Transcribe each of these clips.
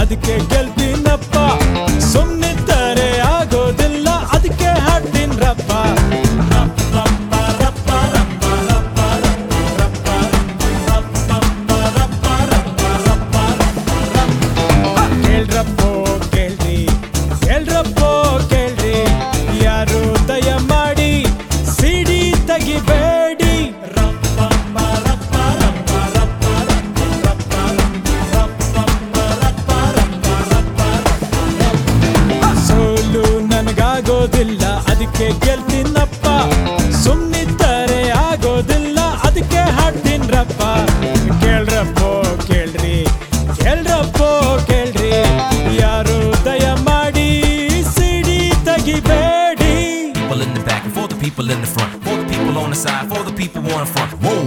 ಅದಕ್ಕೆ ಗೆಲ್ತೀನಪ್ಪ ಸುಮ್ಮನಿದ್ದರೆ ಆಗೋದಿಲ್ಲ ಅದಕ್ಕೆ ಹಾಡ್ತೀನ್ರಪ್ಪ ರಪ್ಪ, ರಪ್ಪ, ರಪ್ಪ, ರಪ್ಪ, ರಪ್ಪ, ರಪ್ಪ, ರಪ್ಪ, ರಪ್ಪ, ರಪ್ಪ, ರಪ್ಪ. ಕೇಳ್ರಪ್ಪೋ ಕೇಳ್ರಿ ಕೇಳ್ರಪ್ಪೋ ಕೇಳ್ರಿ ಯಾರು ದಯ ಮಾಡಿ ಸಿಡಿ ತೆಗಿಬೇಡಿ ರಪ್ಪ, ರಪ್ಪ, ರಪ್ಪ, ರಪ್ಪ, ರಪ್ಪ, ರಪ್ಪ, ರಪ್ಪ, ರಪ್ಪ, ರಪ್ಪ, ರಪ್ಪ. ಸೋಲು ನನಗಾಗೋದಿಲ್ಲ ಅದಕ್ಕೆ ಗೆಲ್ತೀನಪ್ಪ ಸುಮ್ಮನಿದ್ದರೆ ಆಗೋದಿಲ್ಲ ಅದಕ್ಕೆ ಹಾಡ್ತೀನ್ರಪ್ಪ ಕೇಳ್ರಪ್ಪೋ ಕೇಳ್ರಿ ಕೇಳ್ರಪ್ಪೋ ಕೇಳ್ರಿ ಯಾರು ದಯ ಮಾಡಿ ಸಿಡಿ ತೆಗಿಬೇಡಿ People in the back and for the people in the front. For the people on the side, for the people on the front. Whoa.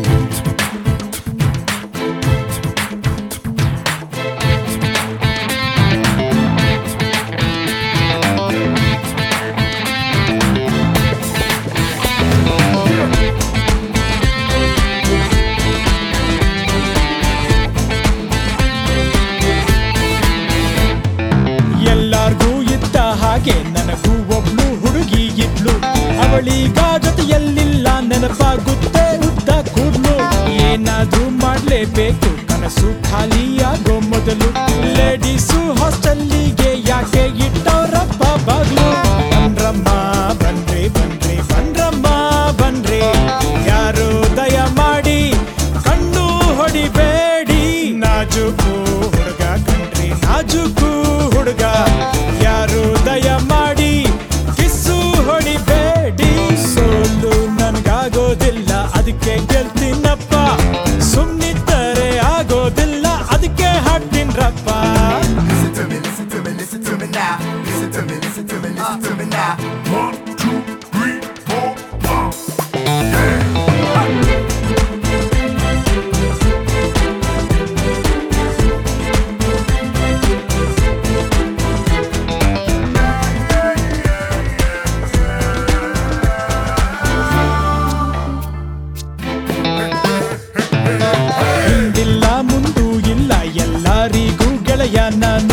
ಎಲ್ಲಾರ್ಗೂ ಇದ್ದ ಹಾಗೆ ನನಗೂ ಒಬ್ಳು ಹುಡುಗಿ ಇದ್ಲು ಅವಳೀಗ ಜೊತೆಯಲ್ಲಿಲ್ಲ ನೆನಪಾಗುತ್ತೆ ಉದ್ದ ಕೂಡ್ಲು ಏನಾದ್ರೂ ಮಾಡ್ಲೇಬೇಕು ಕನಸು ಖಾಲಿಯಾಗೋ ಮೊದಲು ಲೇಡೀಸು ಹಾಸ್ಟೆಲ್ಲಿಗೆ ಯಾಕೆ ಇಟ್ಟವ್ರಪ್ಪ ಬಾಗ್ಲು ಬನ್ರಮ್ಮ ಬನ್ರಿ ಬನ್ರಿ ಬನ್ರಮ್ಮ ಬನ್ರಿ ಯಾರು ದಯ ಮಾಡಿ ಕಣ್ಣು ಹೊಡಿಬೇಡಿ ನಾಜುಕು ಹುಡುಗ ಕಣ್ರಿ ನಾಜುಕು ಹುಡುಗ ಯಾರು ದಯ ಮಾಡಿ ಕಿಸ್ಸು ಹೊಡಿಬೇಡಿ ಸೋಲು ನನ್ಗಾಗೋದಿಲ್ಲ ಅದಕ್ಕೆ ಗೆಲ್ತೀನಪ್ಪ ಸುಮ್ಮನಿದ್ದರೆ ಆಗೋದಿಲ್ಲ ಅದಕ್ಕೆ ಹಾಡ್ತೀನ್ರಪ್ಪ Listen to me, listen to me, listen to me now. Listen to me, listen to me, listen to me now. One, two, three, four, five. ಹಿಂದಿಲ್ಲ ಮುಂದೂ ಇಲ್ಲ ಎಲ್ಲರಿಗೂ ಗೆಳೆಯ ನಾನು